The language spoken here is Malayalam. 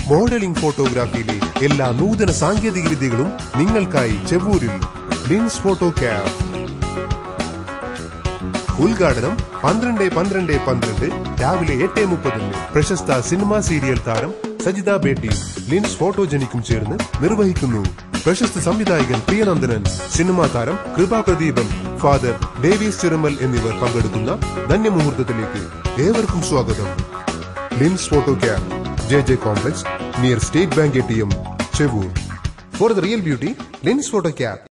മോഡലിംഗ് ഫോട്ടോഗ്രാഫിയിലെ എല്ലാ നൂതന സാങ്കേതിക വിദ്യകളും നിങ്ങൾക്കായി ചെവൂരിൽ ലിൻസ് ഫോട്ടോ ക്യാബ് ഉദ്ഘാടനം പന്ത്രണ്ട് പന്ത്രണ്ട് പന്ത്രണ്ട് രാവിലെ എട്ട് മുപ്പതിന് പ്രശസ്ത സിനിമാ സീരിയൽ താരം സജിത ബേട്ടിയും ലിൻസ് ഫോട്ടോജനിക്കും ചേർന്ന് നിർവഹിക്കുന്നു പ്രശസ്ത സംവിധായകൻ പ്രിയനന്ദനൻ സിനിമാ താരം കൃപാ പ്രദീപൻ ഫാദർ ഡേവീസ് ചിറമൽ എന്നിവർ പങ്കെടുക്കുന്ന ധന്യമുഹൂർത്തത്തിലേക്ക് ഏവർക്കും സ്വാഗതം Lins photo cab J J complex near State Bank A T M Chevoor for the real beauty Lins photo cab